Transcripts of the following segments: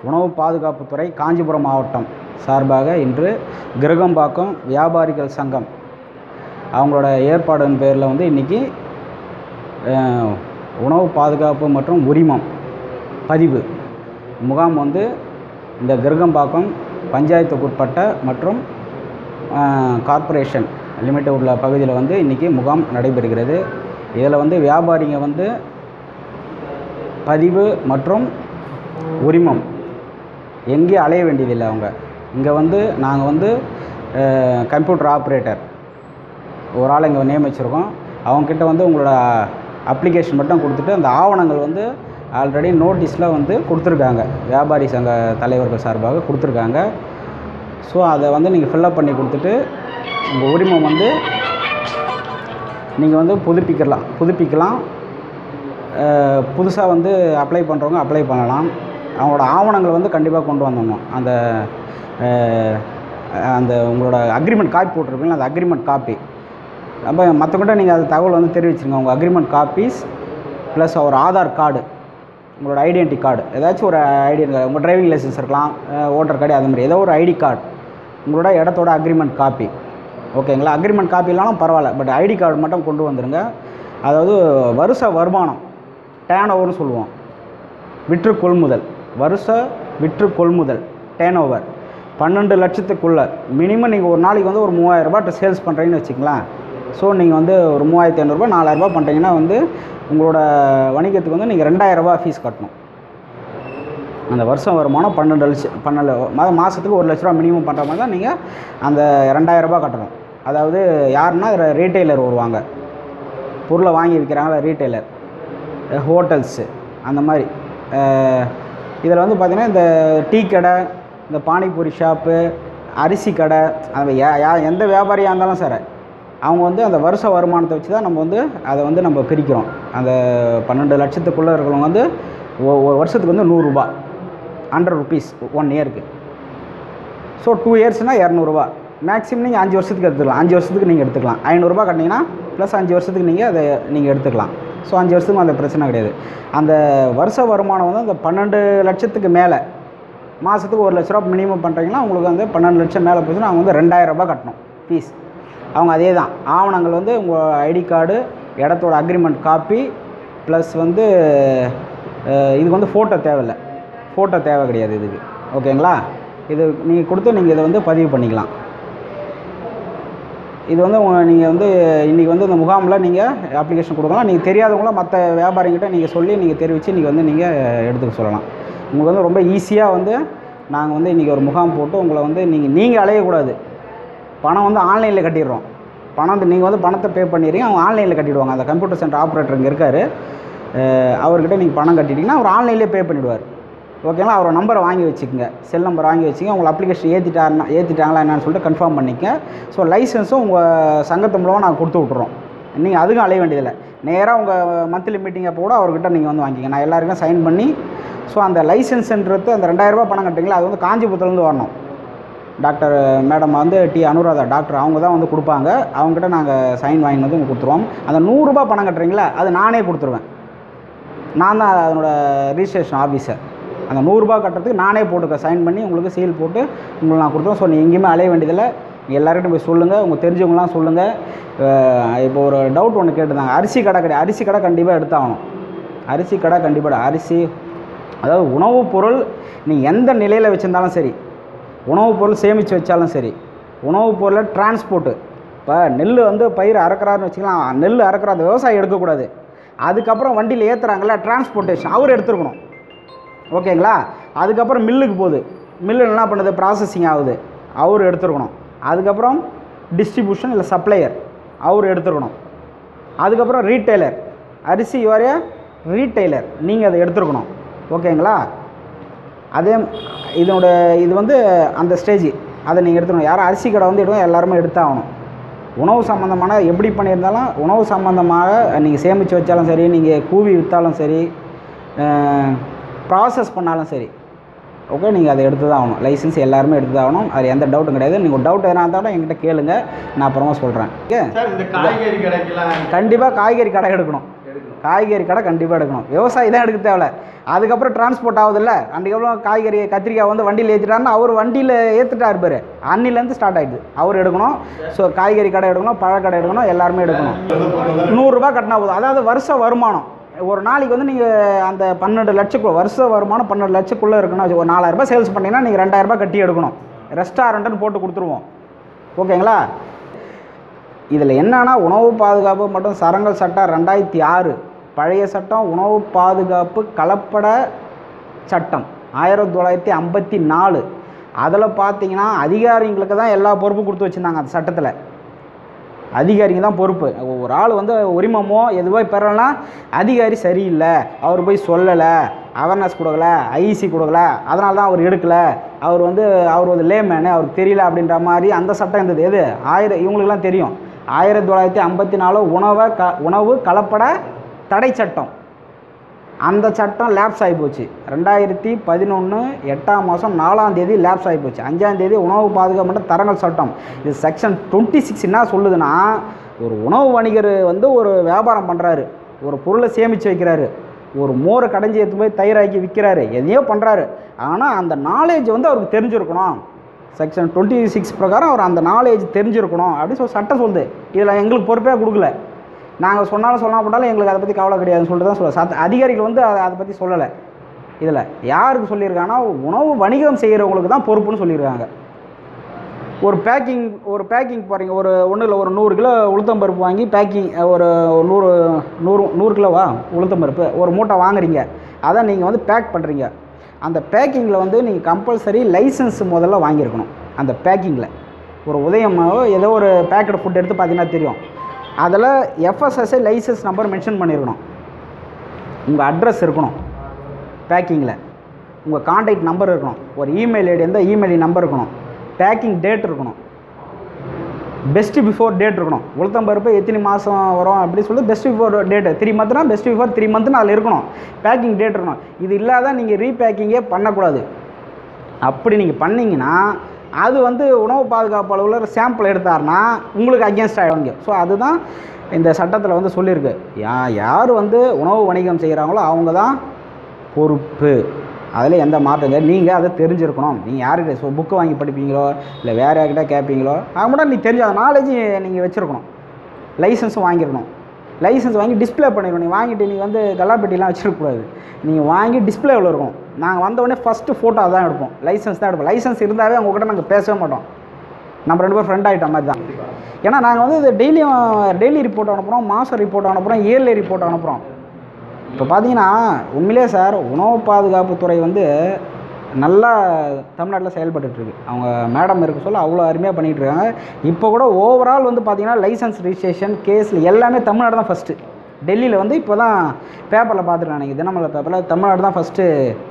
உணவு பாதுகாப்புத்துறை காஞ்சிபுரம் மாவட்டம் சார்பாக இன்று கிரகம்பாக்கம் வியாபாரிகள் சங்கம் அவங்களோட ஏற்பாடின் பேரில் வந்து இன்றைக்கி உணவு பாதுகாப்பு மற்றும் உரிமம் பதிவு முகாம் வந்து இந்த கிரகம்பாக்கம் பஞ்சாயத்துக்குட்பட்ட மற்றும் அஹ், கார்ப்பரேஷன் லிமிட்டட் உள்ள பகுதியில் வந்து இன்றைக்கி முகாம் நடைபெறுகிறது இதில் வந்து வியாபாரிங்க வந்து பதிவு மற்றும் உரிமம் எங்கேயும் அலைய வேண்டியதில்லை அவங்க இங்கே வந்து நாங்கள் வந்து கம்ப்யூட்டர் ஆப்ரேட்டர் ஒரு ஆள் இங்கே நியமிச்சிருக்கோம் அவங்கக்கிட்ட வந்து உங்களோட அப்ளிகேஷன் மட்டும் கொடுத்துட்டு அந்த ஆவணங்கள் வந்து ஆல்ரெடி நோட்டீஸில் வந்து கொடுத்துருக்காங்க வியாபாரி சங்க தலைவர்கள் சார்பாக கொடுத்துருக்காங்க ஸோ அதை வந்து நீங்கள் ஃபில்லப் பண்ணி கொடுத்துட்டு உங்கள் உரிமம் வந்து நீங்கள் வந்து புதுப்பிக்கலாம் புதுப்பிக்கலாம் புதுசாக வந்து அப்ளை பண்ணுறவங்க அப்ளை பண்ணலாம் அவங்களோட ஆவணங்கள் வந்து கண்டிப்பாக கொண்டு வந்துடணும் அந்த அஹ், அந்த உங்களோட அக்ரிமெண்ட் காப்பி போட்டிருப்பீங்களா அந்த அக்ரிமெண்ட் காப்பி அப்போ மற்றவங்கிட்ட நீங்கள் அது தகவல் வந்து தெரிவிச்சிருங்க உங்கள் அக்ரிமெண்ட் காப்பீஸ் ப்ளஸ் ஒரு ஆதார் கார்டு உங்களோட ஐடென்டி கார்டு ஏதாச்சும் ஒரு ஐடி உங்கள் டிரைவிங் லைசன்ஸ் இருக்கலாம் ஓட்டர் கார்டு அது மாதிரி ஏதோ ஒரு ஐடி கார்டு உங்களோட இடத்தோட அக்ரிமெண்ட் காப்பி ஓகேங்களா அக்ரிமெண்ட் காப்பி இல்லாமல் பரவாயில்ல பட் ஐடி கார்டு மட்டும் கொண்டு வந்துருங்க அதாவது வருஷ வருமானம் டேன் ஓவர்னு சொல்லுவோம் விற்று கொள்முதல் வருஷ விற்று கொள்முதல் டேன் ஓவர் பன்னெண்டு லட்சத்துக்குள்ளே மினிமம் நீங்கள் ஒரு நாளைக்கு வந்து ஒரு மூவாயிரம் ரூபாய் சேல்ஸ் பண்ணுறீங்கன்னு வச்சுக்கலாம் ஸோ நீங்கள் வந்து ஒரு மூவாயிரத்தி ஐநூறுரூபா நாலாயிரரூபா பண்ணுறீங்கன்னா வந்து உங்களோட வணிகத்துக்கு வந்து நீங்கள் ரெண்டாயிரரூபா ஃபீஸ் கட்டணும் அந்த வருஷம் வருமானம் பன்னெண்டு லட்சம் பன்னெண்டு மா மாதத்துக்கு ஒரு லட்ச ரூபா மினிமம் பண்ணுற மாதிரி தான் நீங்கள் அந்த ரெண்டாயிரரூபா கட்டணும் அதாவது யாருன்னா ரீட்டைலர் வருவாங்க பொருளை வாங்கி விற்கிறாங்களா ரீட்டைலர் ஹோட்டல்ஸு அந்த மாதிரி இதில் வந்து பார்த்திங்கன்னா இந்த டீ கடை இந்த பானிபூரி ஷாப்பு அரிசி கடை அது யா- யா எந்த வியாபாரியாக இருந்தாலும் சரி அவங்க வந்து அந்த வருஷ வருமானத்தை வச்சு தான் நம்ம வந்து அதை வந்து நம்ம பிரிக்கிறோம் அந்த பன்னெண்டு லட்சத்துக்குள்ளே இருக்கிறவங்க வந்து ஒ- ஒரு வருஷத்துக்கு வந்து நூறுரூபா ஹண்ட்ரட் ருபீஸ் ஒன் இயருக்கு ஸோ டூ இயர்ஸ்னால் இரநூறுபா மேக்ஸிமம் நீங்கள் அஞ்சு வருஷத்துக்கு எடுத்துக்கலாம் அஞ்சு வருஷத்துக்கு நீங்கள் எடுத்துக்கலாம் ஐநூறுரூபா கட்டினீங்கன்னா ப்ளஸ் அஞ்சு வருஷத்துக்கு நீங்கள் அதை நீங்கள் எடுத்துக்கலாம் ஸோ அஞ்சு வருஷத்துக்கு அந்த பிரச்சனை கிடையாது அந்த வருஷ வருமானம் வந்து அந்த பன்னெண்டு லட்சத்துக்கு மேலே மாதத்துக்கு ஒரு லட்ச ரூபா மினிமம் பண்ணுறீங்கன்னா உங்களுக்கு வந்து பன்னெண்டு லட்சம் மேலே போச்சுன்னா அவங்க வந்து ரெண்டாயிரம் ரூபாய் கட்டணும் ஃபீஸ் அவங்க அதே தான் ஆவணங்கள் வந்து உங்கள் ஐடி கார்டு இடத்தோட அக்ரிமெண்ட் காப்பி ப்ளஸ் வந்து அஹ், இதுக்கு வந்து ஃபோட்டோ தேவையில்லை ஃபோட்டோ தேவை கிடையாது இதுக்கு ஓகேங்களா இது நீங்கள் கொடுத்து நீங்கள் இதை வந்து பதிவு பண்ணிக்கலாம் இது வந்து நீங்கள் வந்து இன்றைக்கி வந்து இந்த முகாமில் நீங்கள் அப்ளிகேஷன் கொடுக்கலாம் நீங்கள் தெரியாதவங்களும் மற்ற வியாபாரிங்கிட்ட நீங்கள் சொல்லி நீங்கள் தெரிவித்து இன்றைக்கி வந்து நீங்கள் எடுத்துக்க சொல்லலாம் உங்களுக்கு வந்து ரொம்ப ஈஸியாக வந்து நாங்கள் வந்து இன்றைக்கி ஒரு முகாம் போட்டு உங்களை வந்து நீங்கள் நீங்கள் அலையக்கூடாது பணம் வந்து ஆன்லைனில் கட்டிடுறோம் பணம் வந்து நீங்கள் வந்து பணத்தை பே பண்ணிடுறீங்க அவங்க ஆன்லைனில் கட்டிடுவாங்க அந்த கம்ப்யூட்டர் சென்டர் ஆப்ரேட்டர் இங்கே இருக்கார் அவர்கிட்ட நீங்கள் பணம் கட்டிட்டீங்கன்னா அவர் ஆன்லைன்லேயே பே பண்ணிவிடுவார் ஓகேங்களா அவரோட நம்பரை வாங்கி வச்சுக்கோங்க செல் நம்பர் வாங்கி வச்சுங்க உங்கள் அப்ளிகேஷன் ஏற்றிட்டாருன்னா ஏற்றிட்டாங்களா என்னன்னு சொல்லிட்டு கன்ஃபார்ம் பண்ணிக்க ஸோ லைசன்ஸும் உங்கள் சங்கத்து மூலமாக நாங்கள் கொடுத்து விட்றோம் நீங்கள் அதுக்கும் அலைய வேண்டியதில்லை நேராக உங்கள் மந்த்லி மீட்டிங் அப்போ கூட அவர்கிட்ட நீங்கள் வந்து வாங்கிக்க நான் எல்லாருக்கும் சைன் பண்ணி ஸோ அந்த லைசன்ஸ்ன்றது அந்த ரெண்டாயிரரூபா பணம் கட்டுறீங்களா அது வந்து காஞ்சிபுரத்துலேருந்து வரணும் டாக்டர் மேடம் வந்து டி அனுராதா டாக்டர் அவங்க தான் வந்து கொடுப்பாங்க அவங்ககிட்ட நாங்கள் சைன் வாங்கி வந்து உங்களுக்கு கொடுத்துருவோம் அந்த நூறுரூபா பணம் கட்டுறீங்களா அது நானே கொடுத்துருவேன் நான் தான் அதனோட ரிஜிஸ்ட்ரேஷன் ஆஃபீஸர் அந்த நூறுரூபா கட்டுறதுக்கு நானே போட்டுக்க சைன் பண்ணி உங்களுக்கு சீல் போட்டு உங்களுக்கு நான் கொடுத்துருவோம் ஸோ நீ எங்கேயுமே அலைய வேண்டியதில்லை நீங்கள் எல்லார்கிட்டும் போய் சொல்லுங்கள் உங்கள் தெரிஞ்சவங்களாம் சொல்லுங்கள் இப்போ ஒரு டவுட் ஒன்று கேட்டிருந்தாங்க அரிசி கடை கிடையாது அரிசி கடை கண்டிப்பாக எடுத்தாகணும் அரிசி கடை கண்டிப்பாக அரிசி அதாவது உணவுப் பொருள் நீ எந்த நிலையில் வச்சுருந்தாலும் சரி உணவுப் பொருள் சேமித்து வச்சாலும் சரி உணவுப் பொருளை டிரான்ஸ்போர்ட்டு இப்போ நெல் வந்து பயிர் அறுக்கிறாருன்னு வச்சுக்கலாம் நெல் அறுக்கிற அந்த விவசாயி எடுக்கக்கூடாது அதுக்கப்புறம் வண்டியில் ஏற்றுறாங்கல்ல டிரான்ஸ்போர்ட்டேஷன் அவர் எடுத்துருக்கணும் ஓகேங்களா அதுக்கப்புறம் மில்லுக்கு போகுது மில்லு என்ன பண்ணுது ப்ராசஸிங் ஆகுது அவர் எடுத்துருக்கணும் அதுக்கப்புறம் டிஸ்ட்ரிபியூஷன் இல்லை சப்ளையர் அவர் எடுத்துருக்கணும் அதுக்கப்புறம் ரீட்டைலர் அரிசி வரைய ரீட்டைலர் நீங்கள் அதை எடுத்துருக்கணும் ஓகேங்களா அதே இதனோட இது வந்து அந்த ஸ்டேஜ் அதை நீங்கள் எடுத்துக்கணும் யாரும் அரிசி கடை வந்து எடுவோம் எல்லாருமே எடுத்தாகணும் உணவு சம்மந்தமான எப்படி பண்ணியிருந்தாலும் உணவு சம்மந்தமாக நீங்கள் சேமித்து வச்சாலும் சரி நீங்கள் கூவி விற்றாலும் சரி ப்ராசஸ் பண்ணாலும் சரி ஓகே நீங்கள் அதை எடுத்து தான் ஆகணும் லைசன்ஸ் எல்லாருமே எடுத்து தான் ஆகணும் அது எந்த டவுட்டும் கிடையாது நீங்கள் ஒரு டவுட் எதனா இருந்தாலும் என்கிட்ட கேளுங்க நான் அப்புறமா சொல்கிறேன் ஓகே சார் இந்த காய்கறி கடைக்கெல்லாம் கண்டிப்பாக காய்கறி கடை எடுக்கணும் எடுக்கணும் காய்கறி கடை கண்டிப்பாக எடுக்கணும் விவசாயி தான் எடுக்க தேவையில்ல அதுக்கப்புறம் டிரான்ஸ்போர்ட் ஆகுதுல்ல அதுக்கப்புறம் காய்கறி கத்திரிக்காய் வந்து வண்டியில் ஏற்றிட்டாருன்னா அவர் வண்டியில் ஏற்றிட்டா இருப்பார் அன்னிலேருந்து ஸ்டார்ட் ஆகிடுது அவர் எடுக்கணும் ஸோ காய்கறி கடை எடுக்கணும் பழக்கடை எடுக்கணும் எல்லாருமே எடுக்கணும் நூறுரூபா கட்டினா போதும் அதாவது வருஷ வருமானம் ஒரு நாளைக்கு வந்து நீங்கள் அந்த பன்னெண்டு லட்சக்குள்ள வருஷ வருமானம் பன்னெண்டு லட்சக்குள்ளே இருக்குன்னா ஒரு நாலாயிரரூபா சேல்ஸ் பண்ணீங்கன்னா நீங்கள் ரெண்டாயிரரூபா கட்டி எடுக்கணும் ரெஸ்டாரண்ட்டுன்னு போட்டு கொடுத்துருவோம் ஓகேங்களா இதில் என்னன்னா உணவு பாதுகாப்பு மற்றும் சரங்கள் சட்டம் ரெண்டாயிரத்தி ஆறு பழைய சட்டம் உணவு பாதுகாப்பு கலப்பட சட்டம் ஆயிரத்தி தொள்ளாயிரத்தி ஐம்பத்தி நாலு அதில் பார்த்தீங்கன்னா அதிகாரிங்களுக்கு தான் எல்லா பொறுப்பும் கொடுத்து வச்சுருந்தாங்க அந்த சட்டத்தில் அதிகாரிங்க தான் பொறுப்பு ஒரு ஆள் வந்து உரிமமோ எதுவோ பெறலைன்னா அதிகாரி சரியில்லை அவர் போய் சொல்லலை அவேர்னஸ் கொடுக்கல ஐசி கொடுக்கல அதனால தான் அவர் எடுக்கலை அவர் வந்து அவர் வந்து லேமேனு அவருக்கு தெரியல அப்படின்ற மாதிரி அந்த சட்டம் இருந்தது எது ஆயிரம் இவங்களுக்குலாம் தெரியும் ஆயிரத்தி தொள்ளாயிரத்தி ஐம்பத்தி நாலு உணவை க உணவு கலப்பட தடை சட்டம் அந்த சட்டம் லேப்ஸ் ஆகி போச்சு ரெண்டாயிரத்தி பதினொன்று எட்டாம் மாதம் நாலாம் தேதி லேப்ஸ் ஆகி போச்சு அஞ்சாம் தேதி உணவு பாதுகாப்பு மற்றும் தரங்கள் சட்டம் இது செக்ஷன் டுவெண்ட்டி சிக்ஸ் என்ன சொல்லுதுன்னா ஒரு உணவு வணிகர் வந்து ஒரு வியாபாரம் பண்ணுறாரு ஒரு பொருளை சேமித்து வைக்கிறாரு ஒரு மோரை கடைஞ்சி எடுத்து போய் தயிராக்கி விற்கிறாரு எதையோ பண்ணுறாரு ஆனால் அந்த நாலேஜ் வந்து அவருக்கு தெரிஞ்சிருக்கணும் செக்ஷன் டுவெண்ட்டி சிக்ஸ் பிரகாரம் அவர் அந்த நாலேஜ் தெரிஞ்சிருக்கணும் அப்படின்னு சொல்லி சட்டம் சொல்லுது இதில் எங்களுக்கு பொறுப்பே கொடுக்கல நாங்கள் சொன்னாலும் சொல்லாம போட்டாலும் எங்களுக்கு அதை பற்றி கவலை கிடையாதுன்னு சொல்லிட்டு தான் சொல்ல சத்த அதிகாரிகள் வந்து அதை அதை பற்றி சொல்லலை இதில் யாருக்கு சொல்லியிருக்காங்கன்னா உணவு வணிகம் செய்கிறவங்களுக்கு தான் பொறுப்புன்னு சொல்லியிருக்காங்க ஒரு பேக்கிங் ஒரு பேக்கிங் போகிறீங்க ஒரு ஒன்றும் இல்லை ஒரு நூறு கிலோ உளுத்தம்பருப்பு வாங்கி பேக்கிங் ஒரு நூறு நூறு நூறு கிலோவா உளுத்தம்பருப்பு ஒரு மூட்டை வாங்குறீங்க அதை நீங்கள் வந்து பேக் பண்ணுறீங்க அந்த பேக்கிங்கில் வந்து நீங்கள் கம்பல்சரி லைசன்ஸ் முதல்ல வாங்கியிருக்கணும் அந்த பேக்கிங்கில் ஒரு உதயமோ ஏதோ ஒரு பேக்கெட் ஃபுட் எடுத்து பார்த்தீங்கன்னா தெரியும் அதில் எஃப்எஸ்எஸ்ஐ லைசன்ஸ் நம்பர் மென்ஷன் பண்ணியிருக்கணும் உங்கள் அட்ரஸ் இருக்கணும் பேக்கிங்கில் உங்கள் காண்டாக்ட் நம்பர் இருக்கணும் ஒரு இமெயில் ஐடி இருந்தால் இமெயில் நம்பர் இருக்கணும் பேக்கிங் டேட் இருக்கணும் பெஸ்ட் பிஃபோர் டேட் இருக்கணும் உளுத்தம்பருப்பு எத்தனை மாதம் வரும் அப்படி சொல்லி பெஸ்ட் பிஃபோர் டேட்டு த்ரீ மந்த்னா பெஸ்ட் பிஃபோர் த்ரீ மந்த்னு அதில் இருக்கணும் பேக்கிங் டேட் இருக்கணும் இது இல்லாத நீங்கள் ரீபேக்கிங்கே பண்ணக்கூடாது அப்படி நீங்கள் பண்ணீங்கன்னா அது வந்து உணவு பாதுகாப்பு அளவில் சாம்பிள் எடுத்தாருன்னா உங்களுக்கு அகேன்ஸ்ட் ஆகிடுங்க ஸோ அதுதான் இந்த சட்டத்தில் வந்து சொல்லியிருக்கு யா யார் வந்து உணவு வணிகம் செய்கிறாங்களோ அவங்க தான் பொறுப்பு அதில் எந்த மாற்றங்க நீங்கள் அதை தெரிஞ்சிருக்கணும் நீங்கள் யாருக்கிட்ட ஸோ புக்கு வாங்கி படிப்பீங்களோ இல்லை வேறு யார்கிட்ட கேட்பீங்களோ அவங்க மட்டும் நீ தெரிஞ்ச அந்த நாலேஜ் நீங்கள் வச்சுருக்கணும் லைசன்ஸும் வாங்கியிருக்கணும் லைசன்ஸ் வாங்கி டிஸ்ப்ளே பண்ணிடணும் நீ வாங்கிட்டு நீ வந்து கல்லாப்பெட்டிலாம் வச்சிருக்கக்கூடாது நீங்கள் வாங்கி டிஸ்ப்ளேவில் இருக்கும் நாங்கள் வந்த உடனே ஃபஸ்ட்டு ஃபோட்டோ தான் எடுப்போம் லைசன்ஸ் தான் எடுப்போம் லைசன்ஸ் இருந்தாவே உங்ககிட்ட நாங்கள் பேசவே மாட்டோம் நம்ம ரெண்டு பேரும் ஃப்ரெண்ட் ஆகிட்ட மாதிரி தான் ஏன்னா நாங்கள் வந்து இது டெய்லியும் டெய்லி ரிப்போர்ட் அனுப்புகிறோம் மாதம் ரிப்போர்ட் அனுப்புகிறோம் இயர்லி ரிப்போர்ட் அனுப்புகிறோம் இப்போ பார்த்தீங்கன்னா உண்மையிலே சார் உணவு பாதுகாப்புத்துறை வந்து நல்லா தமிழ்நாட்டில் செயல்பட்டுட்டு இருக்கு அவங்க மேடம் இருக்க சொல்ல அவ்வளோ அருமையாக பண்ணிகிட்டு இருக்காங்க இப்போ கூட ஓவரால் வந்து பார்த்தீங்கன்னா லைசன்ஸ் ரிஜிஸ்ட்ரேஷன் கேஸில் எல்லாமே தமிழ்நாடு தான் ஃபஸ்ட்டு டெல்லியில் வந்து இப்போ தான் பேப்பரில் பார்த்துருக்கேன் நீங்கள் தினமலை பேப்பரில் தமிழ்நாடு தான் ஃபஸ்ட்டு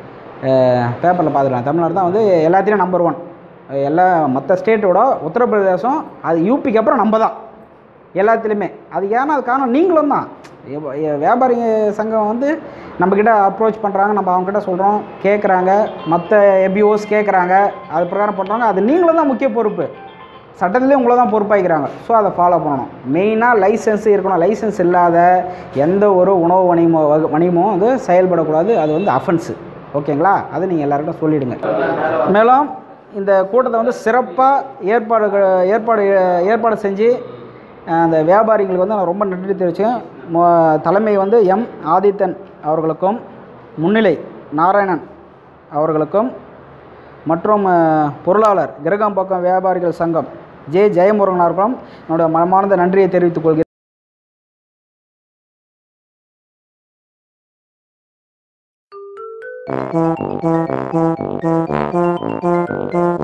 பேப்பரில் பார்த்துருக்கேன் தமிழ்நாடு தான் வந்து எல்லாத்துலேயும் நம்பர் ஒன் எல்லா மற்ற ஸ்டேட்டோட உத்தரப்பிரதேசம் அது யூபிக்கு அப்புறம் நம்ம தான் எல்லாத்துலேயுமே அது ஏன்னா அது காரணம் நீங்களும் தான் எவ- எ- வியாபாரிங்க சங்கம் வந்து நம்மக்கிட்ட அப்ரோச் பண்ணுறாங்க நம்ம அவங்ககிட்ட சொல்கிறோம் கேட்குறாங்க மற்ற எபிஓஸ் கேட்குறாங்க அது பிரகாரம் பண்ணுறாங்க அது நீங்களும் தான் முக்கிய பொறுப்பு சட்டத்திலே உங்களை தான் பொறுப்பாகிக்கிறாங்க ஸோ அதை ஃபாலோ பண்ணணும் மெயினாக லைசன்ஸ் இருக்கணும் லைசன்ஸ் இல்லாத எந்த ஒரு உணவு வணிகமோ வகு- வணிகமும் வந்து செயல்படக்கூடாது அது வந்து அஃபென்ஸு ஓகேங்களா அதை நீங்கள் எல்லாருக்கிட்ட சொல்லிவிடுங்க மேலும் இந்த கூட்டத்தை வந்து சிறப்பாக ஏற்பாடு ஏற்பாடு ஏற்பாடு செஞ்சு அஹ், அந்த வியாபாரிகளுக்கு வந்து நான் ரொம்ப நன்றி தெரிவிச்சேன் மொ- தலைமை வந்து எம் ஆதித்தன் அவர்களுக்கும் முன்னிலை நாராயணன் அவர்களுக்கும் மற்றும் அஹ், பொருளாளர் கிரகம்பாக்கம் வியாபாரிகள் சங்கம் ஜே ஜெயமுருகன் அவர்களும் என்னுடைய மனமார்ந்த நன்றியை தெரிவித்துக் கொள்கிறேன் Thank you.